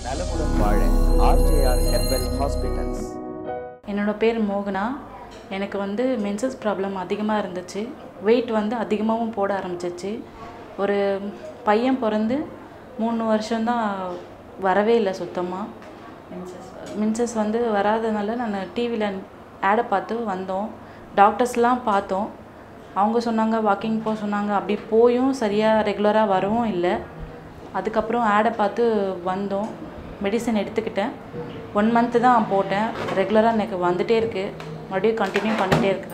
நலமுடன் வாழ RJR herbal hospitals என்னோடய பேர் மோகனா எனக்கு வந்து மென்சஸ் ப்ராப்ளம் அதிகமாக இருந்துச்சு வெயிட் வந்து அதிகமாகவும் போட ஆரம்பிச்சிச்சு ஒரு பையன் பிறந்து மூணு வருஷம்தான் வரவே இல்லை சுத்தமாக மென்சஸ் வந்து வராதனால நான் டிவியில் ஆடை பார்த்து வந்தோம் டாக்டர்ஸ்லாம் பார்த்தோம் அவங்க சொன்னாங்க வாக்கிங் போக சொன்னாங்க அப்படி போயும் சரியாக ரெகுலராக வரவும் இல்லை அதுக்கப்புறம் ஆடை பார்த்து வந்தோம் மெடிசன் எடுத்துக்கிட்டேன் ஒன் மந்த்து தான் போட்டேன் ரெகுலராக எனக்கு வந்துட்டே இருக்குது மறுபடியும் கண்டினியூ பண்ணிகிட்டே இருக்கிறேன்